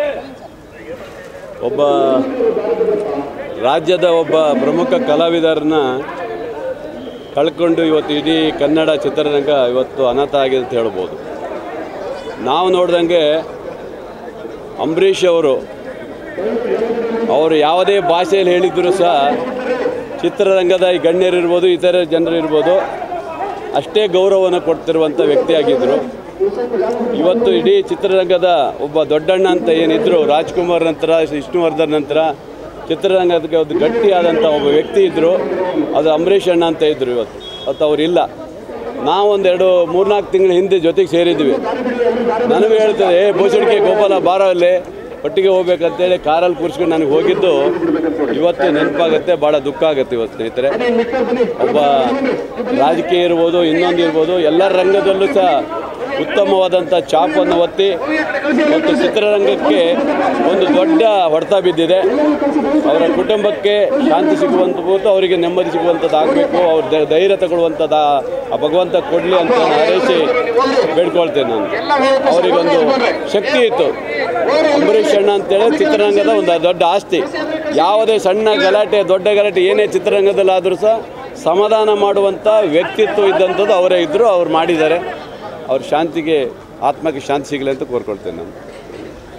ಒಬ್ಬ ರಾಜ್ಯದ ಒಬ್ಬ ಪ್ರಮುಖ ಕಲಾವಿದರನ್ನ ಕಳ್ಕೊಂಡು ಇವತ್ತು ಇಡೀ ಕನ್ನಡ ಚಿತ್ರರಂಗ ಇವತ್ತು ಅನಾಥ ಆಗಿದೆ ಅಂತ ಹೇಳ್ಬೋದು ನಾವು ನೋಡ್ದಂಗೆ ಅಂಬರೀಷ್ ಅವರು ಅವರು ಯಾವುದೇ ಭಾಷೆಯಲ್ಲಿ ಹೇಳಿದ್ರು ಸಹ ಚಿತ್ರರಂಗದ ಈ ಗಣ್ಯರಿರ್ಬೋದು ಇತರೆ ಜನರಿರ್ಬೋದು ಅಷ್ಟೇ ಗೌರವವನ್ನು ಕೊಡ್ತಿರುವಂಥ ವ್ಯಕ್ತಿಯಾಗಿದ್ದರು ಇವತ್ತು ಇಡೀ ಚಿತ್ರರಂಗದ ಒಬ್ಬ ದೊಡ್ಡಣ್ಣ ಅಂತ ಏನಿದ್ರು ರಾಜ್ಕುಮಾರ್ ನಂತರ ವಿಷ್ಣುವರ್ಧನ್ ನಂತರ ಚಿತ್ರರಂಗಕ್ಕೆ ಒಂದು ಗಟ್ಟಿಯಾದಂಥ ಒಬ್ಬ ವ್ಯಕ್ತಿ ಇದ್ದರು ಅದು ಅಂಬರೀಷ್ ಅಣ್ಣ ಅಂತ ಇದ್ದರು ಇವತ್ತು ಅವತ್ತು ಅವರಿಲ್ಲ ನಾವೊಂದೆರಡು ಮೂರ್ನಾಲ್ಕು ತಿಂಗಳ ಹಿಂದೆ ಜೊತೆಗೆ ಸೇರಿದ್ವಿ ನನಗೂ ಹೇಳ್ತದೆ ಏ ಬೋಸಡಿಕೆ ಗೋಪಾಲ ಬಾರೋ ಅಲ್ಲಿ ಒಟ್ಟಿಗೆ ಹೋಗ್ಬೇಕಂತೇಳಿ ಕಾರಲ್ಲಿ ಕೂರಿಸ್ಕೊಂಡು ನನಗೆ ಹೋಗಿದ್ದು ಇವತ್ತು ನೆನಪಾಗುತ್ತೆ ಭಾಳ ದುಃಖ ಆಗುತ್ತೆ ಇವತ್ತು ಸ್ನೇಹಿತರೆ ಒಬ್ಬ ರಾಜಕೀಯ ಇರ್ಬೋದು ಇನ್ನೊಂದು ಇರ್ಬೋದು ಎಲ್ಲ ರಂಗದಲ್ಲೂ ಸಹ ಉತ್ತಮವಾದಂಥ ಚಾಪನ್ನು ಒತ್ತಿ ಮತ್ತು ಚಿತ್ರರಂಗಕ್ಕೆ ಒಂದು ದೊಡ್ಡ ಹೊಡೆತ ಬಿದ್ದಿದೆ ಅವರ ಕುಟುಂಬಕ್ಕೆ ಶಾಂತಿ ಸಿಗುವಂಥದ್ದು ಅವರಿಗೆ ನೆಮ್ಮದಿ ಸಿಗುವಂಥದ್ದು ಆಗಬೇಕು ಅವ್ರ ಧ- ಧೈರ್ಯ ತಗೊಳ್ಳುವಂಥದ್ದು ಆ- ಆ ಭಗವಂತ ಕೊಡಲಿ ಅಂತ ನಾನು ಹಾರೈಸಿ ಬೇಡ್ಕೊಳ್ತೇನೆ ನಾನು ಅವರಿಗೊಂದು ಶಕ್ತಿ ಇತ್ತು ಅಂಬರೀಷ್ ಅಣ್ಣ ಅಂತೇಳಿ ಚಿತ್ರರಂಗದ ಒಂದು ದೊಡ್ಡ ಆಸ್ತಿ ಯಾವುದೇ ಸಣ್ಣ ಗಲಾಟೆ ದೊಡ್ಡ ಗಲಾಟೆ ಏನೇ ಚಿತ್ರರಂಗದಲ್ಲಾದರೂ ಸಹ ಸಮಾಧಾನ ಮಾಡುವಂಥ ವ್ಯಕ್ತಿತ್ವ ಇದ್ದಂಥದ್ದು ಅವರೇ ಇದ್ದರು ಅವ್ರು ಮಾಡಿದ್ದಾರೆ ಅವ್ರ ಶಾಂತಿಗೆ ಆತ್ಮಕ್ಕೆ ಶಾಂತಿ ಸಿಗಲಿ ಅಂತ ಕೋರ್ಕೊಳ್ತೇನೆ ನಾನು